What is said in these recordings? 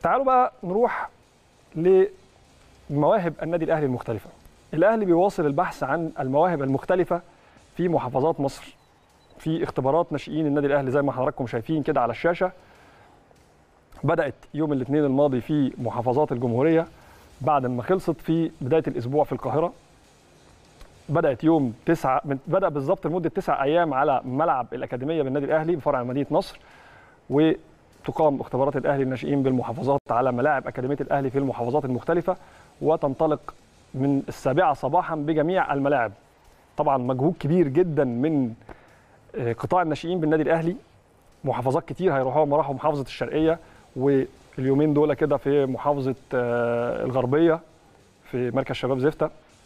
تعالوا بقى نروح لمواهب النادي الاهلي المختلفه الاهلي بيواصل البحث عن المواهب المختلفه في محافظات مصر في اختبارات ناشئين النادي الاهلي زي ما حضراتكم شايفين كده على الشاشه بدات يوم الاثنين الماضي في محافظات الجمهوريه بعد ما خلصت في بدايه الاسبوع في القاهره بدات يوم تسعة بدا بالظبط لمده تسع ايام على ملعب الاكاديميه بالنادي الاهلي بفرع مدينه نصر وتقام اختبارات الاهلي الناشئين بالمحافظات على ملاعب اكاديميه الاهلي في المحافظات المختلفه وتنطلق من السابعه صباحا بجميع الملاعب طبعا مجهود كبير جدا من قطاع الناشئين بالنادي الاهلي محافظات كتير هيروحوا هم راحوا محافظه الشرقيه واليومين دول كده في محافظه الغربيه في مركز شباب زفته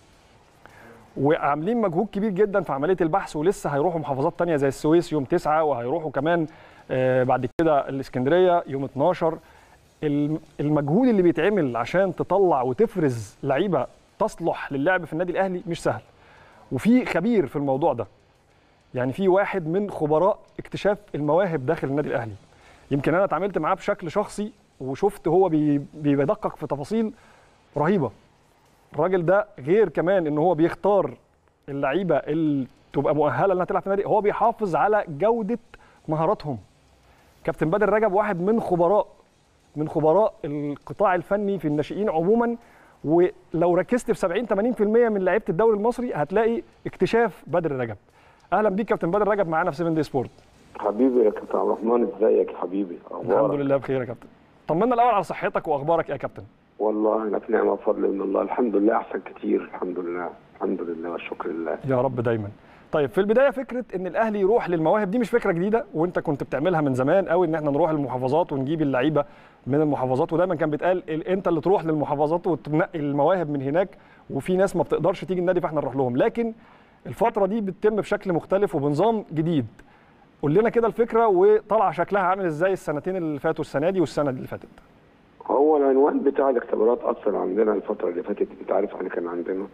وعاملين مجهود كبير جدا في عمليه البحث ولسه هيروحوا محافظات تانية زي السويس يوم 9 وهيروحوا كمان بعد كده الاسكندريه يوم 12 المجهود اللي بيتعمل عشان تطلع وتفرز لعيبه تصلح للعب في النادي الاهلي مش سهل وفي خبير في الموضوع ده يعني في واحد من خبراء اكتشاف المواهب داخل النادي الاهلي يمكن انا اتعاملت معاه بشكل شخصي وشفت هو بيدقق في تفاصيل رهيبه الراجل ده غير كمان ان هو بيختار اللعيبه اللي تبقى مؤهله انها تلعب في النادي هو بيحافظ على جوده مهاراتهم كابتن بدر رجب واحد من خبراء من خبراء القطاع الفني في الناشئين عموما ولو ركزت في 70 80% من لعيبه الدوري المصري هتلاقي اكتشاف بدر رجب اهلا بيك كابتن بدر رجب معانا في 7 دي سبورت حبيبي يا كابتن عبد الرحمن ازيك يا حبيبي أخبارك؟ الحمد لله بخير يا كابتن طمنا الاول على صحتك واخبارك يا كابتن والله انا في نعمه وفضل من الله الحمد لله احسن كتير الحمد لله الحمد لله والشكر لله يا رب دايما طيب في البدايه فكره ان الاهلي يروح للمواهب دي مش فكره جديده وانت كنت بتعملها من زمان قوي ان احنا نروح للمحافظات ونجيب اللعيبه من المحافظات ودايما كان بيتقال انت اللي تروح للمحافظات وتنقي المواهب من هناك وفي ناس ما بتقدرش تيجي النادي فاحنا نروح لهم لكن الفتره دي بتتم بشكل مختلف وبنظام جديد قول لنا كده الفكره وطالعه شكلها عامل ازاي السنتين اللي فاتوا السنه دي والسنه اللي فاتت هو العنوان بتاع الاختبارات اصلا عندنا الفتره اللي فاتت انت عارف احنا كان عندنا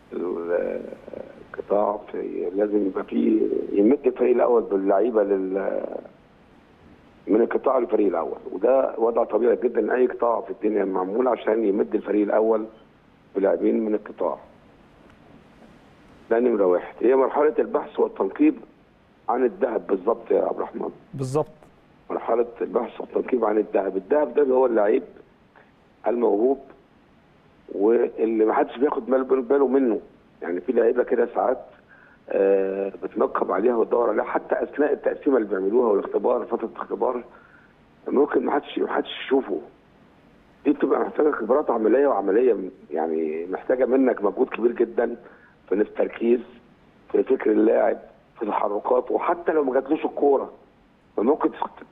القطاع في لازم يبقى فيه يمد الفريق الاول باللعيبه لل من القطاع للفريق الاول وده وضع طبيعي جدا اي قطاع في الدنيا معمول عشان يمد الفريق الاول بلاعبين من القطاع ده نمره واحد هي مرحله البحث والتنقيب عن الذهب بالظبط يا عبد الرحمن بالظبط مرحله البحث والتنقيب عن الذهب الذهب ده اللي هو اللعيب الموهوب واللي ما حدش بياخد باله منه يعني في لعيبه كده ساعات آه بتنقب عليها وتدور عليها حتى اثناء التقسيمه اللي بيعملوها والاختبار فتره الاختبار ممكن ما حدش ما حدش يشوفه دي بتبقى محتاجه خبرات عمليه وعمليه يعني محتاجه منك مجهود كبير جدا في التركيز في فكر اللاعب في تحركاته وحتى لو ما جاتلوش الكوره فممكن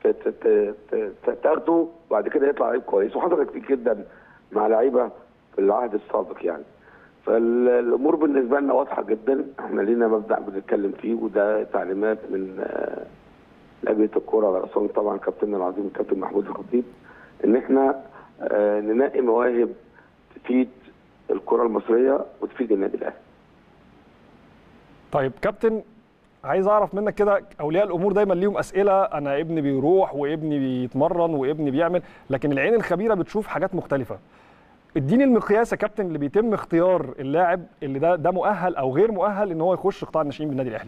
تاخده وبعد كده يطلع لعيب كويس وحصل كتير جدا مع لعيبه في العهد السابق يعني فالامور بالنسبه لنا واضحه جدا احنا لينا مبدا بنتكلم فيه وده تعليمات من لجنه الكوره على راسهم طبعا كابتننا العظيم الكابتن محمود الخطيب ان احنا ننقي مواهب تفيد الكره المصريه وتفيد النادي الاهلي. طيب كابتن عايز اعرف منك كده اولياء الامور دايما ليهم اسئله انا ابني بيروح وابني بيتمرن وابني بيعمل لكن العين الخبيره بتشوف حاجات مختلفه اديني المقياس يا كابتن اللي بيتم اختيار اللاعب اللي ده ده مؤهل او غير مؤهل ان هو يخش قطاع الناشئين بالنادي الاهلي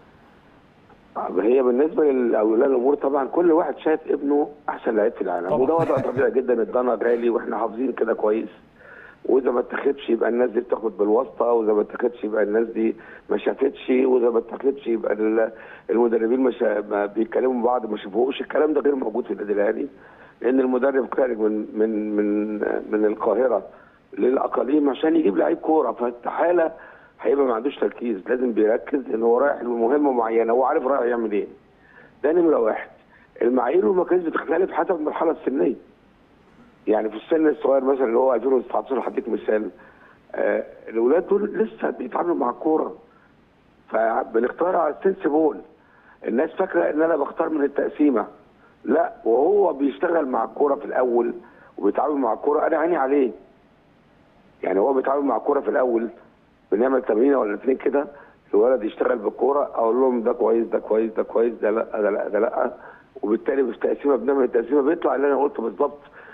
هي بالنسبه لاولياء الامور طبعا كل واحد شايف ابنه احسن لعيب في العالم وده وضع طبيعي جدا الضنا غالي واحنا حافظين كده كويس واذا ما اتخذش يبقى الناس دي بتاخد بالواسطه واذا ما اتخذش يبقى الناس دي ما شافتش واذا ما اتخذش يبقى المدربين مش ما بيتكلموا بعض ما شافوش الكلام ده غير موجود في النادي الاهلي لان المدرب خارج من من من من القاهره للاقاليم عشان يجيب لعيب كوره فاستحاله هيبقى ما عندوش تركيز لازم بيركز ان هو رايح لمهمه معينه هو عارف رايح يعمل ايه ده نمره واحد المعايير والمقاييس بتختلف حسب المرحله السنيه يعني في السن الصغير مثلا اللي هو 2019 هديك مثال آه الاولاد دول لسه بيتعاملوا مع الكوره فبنختار على السنسبول الناس فاكره ان انا بختار من التقسيمه لا وهو بيشتغل مع الكوره في الاول وبيتعامل مع الكوره انا عيني عليه يعني هو بيتعامل مع الكوره في الاول بنعمل تمرينه ولا اثنين كده الولد يشتغل بالكوره اقول لهم ده كويس ده كويس ده كويس ده لا ده لا ده لا وبالتالي في التقسيمه بنعمل التقسيمه بيطلع اللي انا قلته بالظبط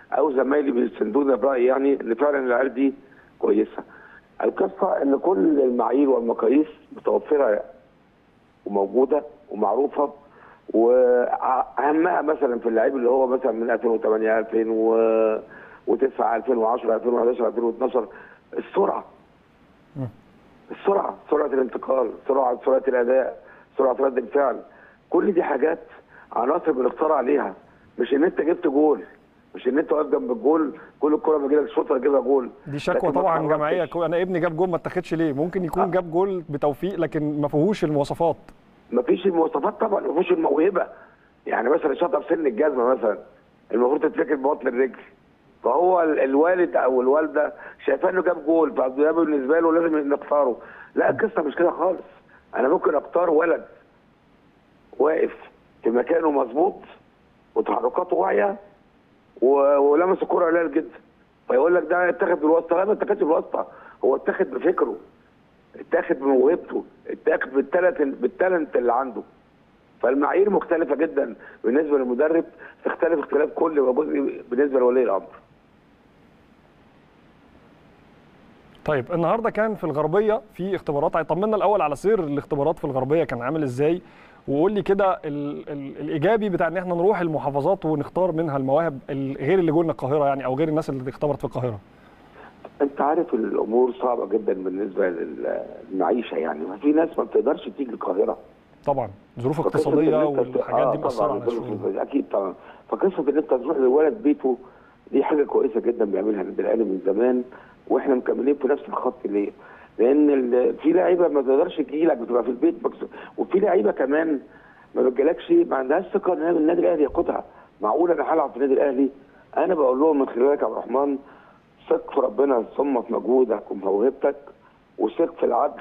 او زمايلي بيسندوني برايي يعني ان فعلا العيال دي كويسه. القصه ان كل المعايير والمقاييس متوفره وموجوده ومعروفه واهمها مثلا في اللعيب اللي هو مثلا من 2008 2009 2010 2011 2012 السرعه السرعه سرعه الانتقال سرعه سرعه الاداء سرعه رد الفعل كل دي حاجات عناصر بنختار عليها مش ان انت جبت جول مش ان انت واقف جنب الجول كل الكره بيجي لك شوطه تجيبها جول دي شكوى طبعا جماعيه انا ابني جاب جول ما اتاخدش ليه ممكن يكون جاب جول بتوفيق لكن ما فيهوش المواصفات ما فيش المواصفات طبعا ما فيش الموهبه يعني مثلا شاطر في سن الجزمه مثلا المفروض تتفكر ببطن الرجل فهو الوالد او الوالده شايفاه انه جاب جول فده بالنسبه له لازم نختاره لا القصه مش كده خالص انا ممكن اختار ولد واقف في مكانه مظبوط وتحركاته واعيه ولمس الكره قليل جدا فيقول لك ده اتاخد بالواسطه لا ما اتاخدش بالواسطه هو اتاخد بفكره اتاخد بموهبته اتاخد بالتالنت بالتالنت اللي عنده فالمعايير مختلفه جدا بالنسبه للمدرب تختلف اختلاف كل وجزء بالنسبه لولي الامر طيب النهارده كان في الغربيه في اختبارات طمنا الاول على سير الاختبارات في الغربيه كان عامل ازاي وقول لي كده ال ال الايجابي بتاع ان احنا نروح المحافظات ونختار منها المواهب غير اللي جولنا القاهره يعني او غير الناس اللي اختبرت في القاهره انت عارف الامور صعبه جدا بالنسبه للمعيشه يعني في ناس ما بتقدرش تيجي القاهره طبعا ظروف اقتصاديه والحاجات دي مأثره على الشغل اكيد طبعا فقصه ان انت تروح للولد بيته دي حاجه كويسه جدا بيعملها النادي الاهلي من زمان واحنا مكملين في نفس الخط ليه؟ لان في لعيبه ما تقدرش تجي لك بتبقى في البيت وفي لعيبه كمان ما بتجيلكش ما عندهاش ثقه ان النادي الاهلي ياخدها معقول انا هلعب في النادي الاهلي انا بقول لهم من خلالك يا عبد الرحمن ثق في ربنا ثم في مجهودك وموهبتك وثق في العدل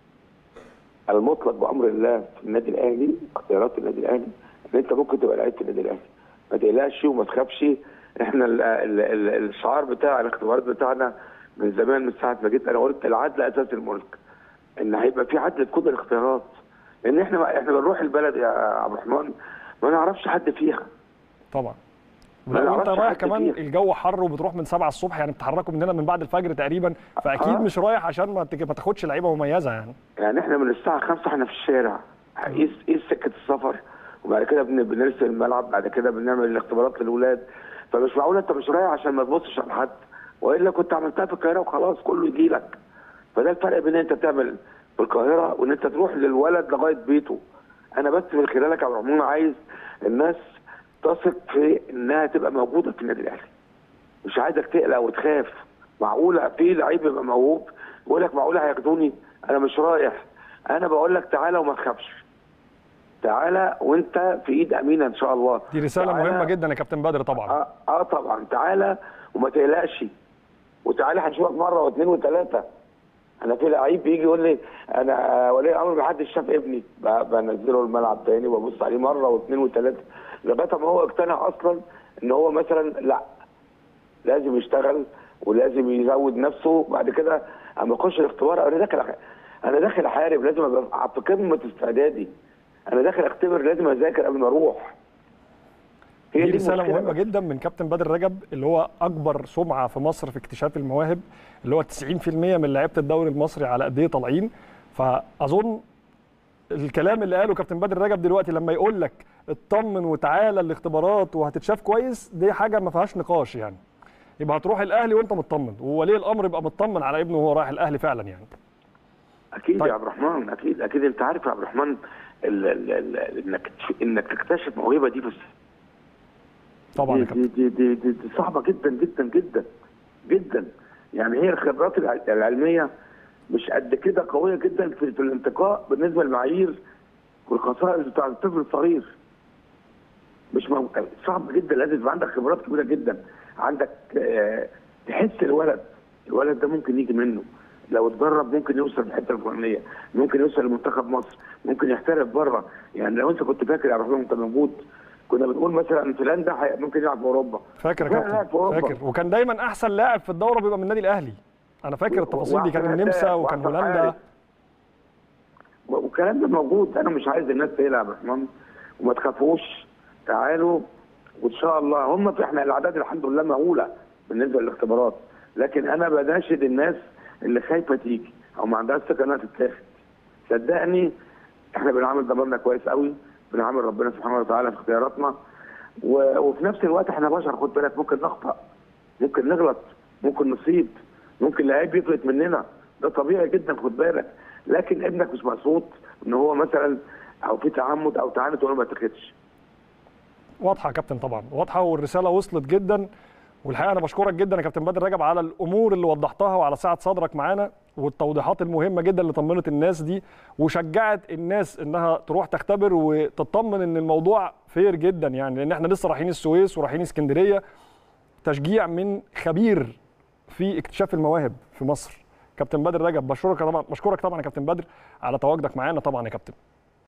المطلق بامر الله في النادي الاهلي اختيارات النادي الاهلي ان انت ممكن تبقى لعيب في النادي الاهلي ما تقلقش وما تخافش احنا ال ال ال الشعار بتاع الاختبارات بتاعنا من زمان من ساعه ما جيت انا قلت العدل اساس الملك ان هيبقى في عدل في كل الاختيارات لان احنا احنا بنروح البلد يا عبد الرحمن ما نعرفش حد فيها طبعا وانت رايح كمان فيها. الجو حر وبتروح من 7 الصبح يعني بتحركوا من هنا من بعد الفجر تقريبا فاكيد آه. مش رايح عشان ما ما تاخدش لعيبه مميزه يعني يعني احنا من الساعه 5 احنا في الشارع قيس قيس سكه السفر وبعد كده بنرسل الملعب بعد كده بنعمل الاختبارات للاولاد فمش معقول انت مش رايح عشان ما تبصش على حد والا كنت عملتها في القاهره وخلاص كله يجي لك فده الفرق بين انت تعمل في القاهره وان انت تروح للولد لغايه بيته انا بس من خلالك يا عبد الرحمن عايز الناس تثق في انها تبقى موجوده في النادي الاهلي مش عايزك تقلق وتخاف معقوله في لعيب يبقى موهوب يقول لك معقوله هياخدوني انا مش رايح انا بقول لك تعالى وما تخافش تعالى وانت في ايد امينه ان شاء الله دي رساله مهمه جدا يا كابتن بدر طبعا اه, آه طبعا تعالى وما تقلقش وتعالى هنشوفك مره واثنين وثلاثه انا في لعيب بيجي يقول لي انا ولي الامر ما حدش شاف ابني بنزله الملعب تاني وابص عليه مره واثنين وثلاثه لغايه ما هو اقتنع اصلا ان هو مثلا لا لازم يشتغل ولازم يزود نفسه بعد كده اما اخش الاختبار انا داخل انا داخل احارب لازم ابقى في قمه استعدادي انا داخل اختبر لازم اذاكر قبل ما اروح هي دي رساله مهمه جدا من كابتن بدر رجب اللي هو اكبر سمعه في مصر في اكتشاف المواهب اللي هو 90% من لعيبه الدوري المصري على قد ايه طالعين فاظن الكلام اللي قاله كابتن بدر رجب دلوقتي لما يقول لك اطمن وتعالى الاختبارات وهتتشاف كويس دي حاجه ما فيهاش نقاش يعني يبقى هتروح الاهلي وانت مطمن وولي الامر يبقى مطمن على ابنه وهو رايح الاهلي فعلا يعني اكيد طيب. يا عبد الرحمن اكيد اكيد انت عارف يا عبد الرحمن ال ال ال انك انك تكتشف موهبه دي بس طبعا دي دي, دي, دي, دي, دي صعبه جدا جدا جدا جدا يعني هي الخبرات العلميه مش قد كده قويه جدا في, في الانتقاء بالنسبه للمعايير والخصائص بتاع الطفل الصغير مش مو... صعب جدا لازم يبقى عندك خبرات كبيره جدا عندك آه تحس الولد الولد ده ممكن يجي منه لو اتدرب ممكن يوصل الحته الفلانيه ممكن يوصل لمنتخب مصر ممكن يحترف بره يعني لو انت كنت فاكر يا رحمن انت موجود كنا بنقول مثلا فلان ده ممكن يلعب في اوروبا فاكر يا كابتن فاكر وكان دايما احسن لاعب في الدوره بيبقى من النادي الاهلي انا فاكر التفاصيل دي كان من النمسا وكان هولندا والكلام ده موجود انا مش عايز الناس تقلق يا عبد الرحمن وما تخافوش تعالوا وان شاء الله هم في احنا الاعداد الحمد لله مهوله بالنسبه للاختبارات لكن انا بناشد الناس اللي خايفه تيجي او ما عندهاش ثقه انها تتاخد صدقني احنا بنعامل ضميرنا كويس قوي بنعامل ربنا سبحانه وتعالى في اختياراتنا و... وفي نفس الوقت احنا بشر خد بالك ممكن نخطا ممكن نغلط ممكن نصيب ممكن لعيب يفلت مننا ده طبيعي جدا خد بالك لكن ابنك مش مقصود ان هو مثلا او في تعمد او تعاند تقول ما تاخدش واضحه يا كابتن طبعا واضحه والرساله وصلت جدا والحقيقه انا بشكرك جدا يا كابتن بدر رجب على الامور اللي وضحتها وعلى سعه صدرك معانا والتوضيحات المهمه جدا اللي طمنت الناس دي وشجعت الناس انها تروح تختبر وتطمن ان الموضوع فير جدا يعني لان احنا لسه رايحين السويس ورايحين اسكندريه تشجيع من خبير في اكتشاف المواهب في مصر كابتن بدر رجب بشكرك طبعا بشكرك طبعا يا كابتن بدر على تواجدك معانا طبعا يا كابتن